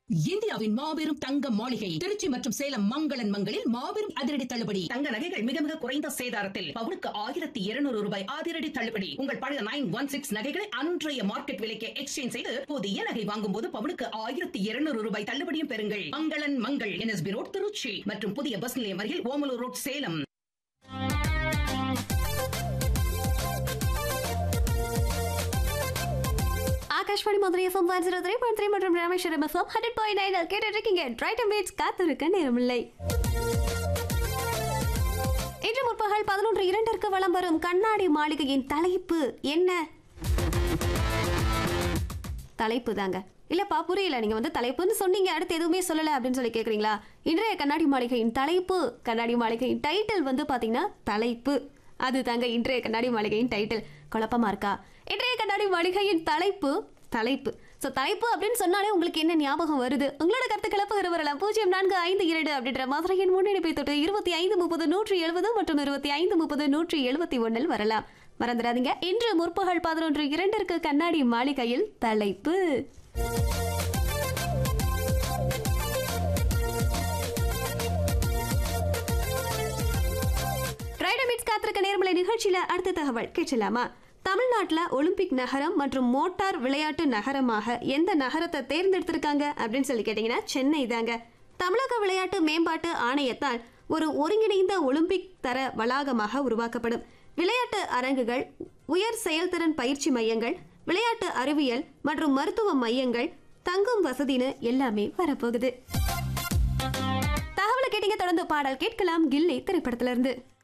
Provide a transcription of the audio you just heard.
இந்தியாவின் மாபெரும் தங்க மாளிகை திருச்சி மற்றும் சேலம் மங்களன் மங்களில் மாபெரும் அதிரடி தள்ளுபடி தங்க நகைகள் மிக மிக குறைந்த சேதாரத்தில் பவுனுக்கு ஆயிரத்தி இருநூறு ரூபாய் அதிரடி தள்ளுபடி உங்கள் பழைய நைன் ஒன் சிக்ஸ் நகைகளை அன்றைய மார்க்கெட் விலைக்கு எக்ஸ்சேஞ்ச் செய்து புதிய நகை வாங்கும் போது பவுனுக்கு ஆயிரத்தி இருநூறு ரூபாய் தள்ளுபடியும் பெறுங்கள் மங்களன் மங்கள் என்எஸ்பி ரோட் திருச்சி மற்றும் புதிய பஸ் நிலையம் அருகில் Omalur road Salem Akashvani Madurai FM one zero three point three மற்றும் Rameswaram FM hundred point nine கேட்டு இருக்கீங்க ரைட் மீட்ஸ் காத்திருக்க நேரமில்லை இன்று முற்பகல் பதினொன்று இரண்டிற்கு வலம் வரும் கண்ணாடி மாளிகையின் தலைப்பு என்ன தலைப்பு தாங்க இல்லப்பா புரியல நீங்க வந்து தலைப்புன்னு சொன்னீங்க அடுத்து எதுவுமே சொல்லல அப்படின்னு சொல்லி கேக்குறீங்களா இன்றைய கண்ணாடி மாளிகையின் தலைப்பு கண்ணாடி மாளிகையின் டைட்டில் வந்து பாத்தீங்கன்னா தலைப்பு அது தாங்க இன்றைய கண்ணாடி மாளிகையின் டைட்டில் குழப்பமா இருக்கா இன்றைய கண்ணாடி மாளிகையின் தலைப்பு தலைப்பு ஸோ தலைப்பு அப்படின்னு சொன்னாலே உங்களுக்கு என்ன ஞாபகம் வருது உங்களோட கருத்துக்களை பகிர வரலாம் பூஜ்ஜியம் நான்கு ஐந்து இரண்டு அப்படின்ற மதுரையின் முன்னெடுப்பை தொட்டு இருபத்தி ஐந்து முப்பது நூற்றி எழுபது மற்றும் இருபத்தி ஐந்து முப்பது நூற்றி எழுபத்தி ஒன்றில் வரலாம் மறந்துடாதீங்க இன்று முற்பகல் பதினொன்று இரண்டிற்கு கண்ணாடி மாளிகையில் தலைப்பு ரைடமிட்ஸ் காத்திருக்க நேர்மலை நிகழ்ச்சியில அடுத்த தகவல் கேட்கலாமா தமிழ்நாட்டில் ஒலிம்பிக் நகரம் மற்றும் மோட்டார் விளையாட்டு நகரமாக எந்த நகரத்தை தேர்ந்தெடுத்திருக்காங்க அப்படின்னு சொல்லி கேட்டிங்கன்னா சென்னை தாங்க தமிழக விளையாட்டு மேம்பாட்டு ஆணையத்தால் ஒரு ஒருங்கிணைந்த ஒலிம்பிக் தர வளாகமாக உருவாக்கப்படும் விளையாட்டு அரங்குகள் உயர் செயல்திறன் பயிற்சி மையங்கள் விளையாட்டு அறிவியல் மற்றும் மருத்துவ மையங்கள் தங்கும் வசதின்னு எல்லாமே வரப்போகுது தகவலை கேட்டீங்க தொடர்ந்து பாடல் கேட்கலாம் கில்லி திரைப்படத்திலிருந்து